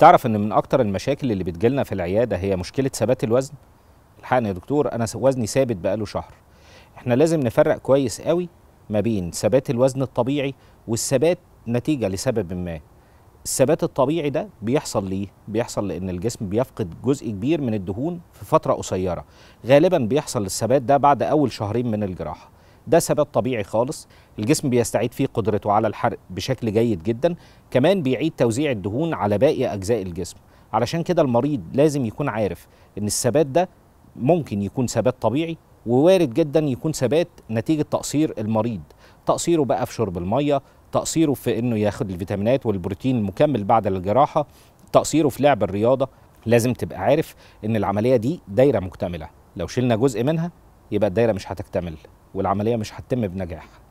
تعرف ان من اكتر المشاكل اللي بتجيلنا في العياده هي مشكله ثبات الوزن الحقني يا دكتور انا وزني ثابت بقاله شهر احنا لازم نفرق كويس قوي ما بين ثبات الوزن الطبيعي والثبات نتيجه لسبب ما الثبات الطبيعي ده بيحصل ليه بيحصل لان الجسم بيفقد جزء كبير من الدهون في فتره قصيره غالبا بيحصل الثبات ده بعد اول شهرين من الجراحه ده ثبات طبيعي خالص الجسم بيستعيد فيه قدرته على الحرق بشكل جيد جدا كمان بيعيد توزيع الدهون على باقي اجزاء الجسم علشان كده المريض لازم يكون عارف ان الثبات ده ممكن يكون ثبات طبيعي ووارد جدا يكون ثبات نتيجه تقصير المريض تقصيره بقى في شرب الميه تقصيره في انه ياخد الفيتامينات والبروتين المكمل بعد الجراحه تقصيره في لعب الرياضه لازم تبقى عارف ان العمليه دي دايره مكتمله لو شلنا جزء منها يبقى الدايره مش هتكتمل والعمليه مش هتتم بنجاح